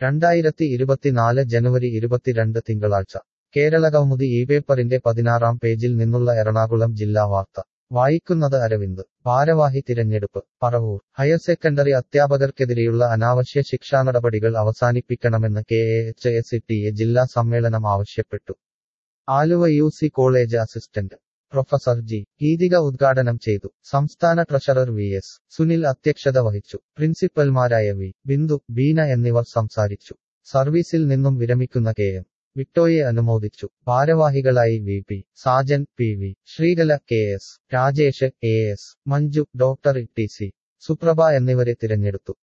രണ്ടായിരത്തി ഇരുപത്തിനാല് ജനുവരി ഇരുപത്തിരണ്ട് തിങ്കളാഴ്ച കേരള കൗമുദി ഈ പേപ്പറിന്റെ പതിനാറാം പേജിൽ നിന്നുള്ള എറണാകുളം ജില്ലാ വാർത്ത വായിക്കുന്നത് അരവിന്ദ് ഭാരവാഹി തിരഞ്ഞെടുപ്പ് പറവൂർ ഹയർ സെക്കൻഡറി അധ്യാപകർക്കെതിരെയുള്ള അനാവശ്യ ശിക്ഷാനടപടികൾ അവസാനിപ്പിക്കണമെന്ന് K A H S T A ജില്ലാ സമ്മേളനം ആവശ്യപ്പെട്ടു Aluva U C college assistant professor G Geethika ഉദ്ഘാടനം ചെയ്തു സംസ്ഥാന ട്രഷറർ വി എസ് സുനിൽ അധ്യക്ഷത വഹിച്ചു പ്രിൻസിപ്പൽമാരായ വി ബിന്ദു ബീന എന്നിവർ സംസാരിച്ചു സർവീസിൽ നിന്നും വിരമിക്കുന്ന കെ എം വിക്ടോയെ അനുമോദിച്ചു ഭാരവാഹികളായി V P Sajan P V Sreekala K S Rajesh A S Manju doctor T C Supraba എന്നിവരെ തിരഞ്ഞെടുത്തു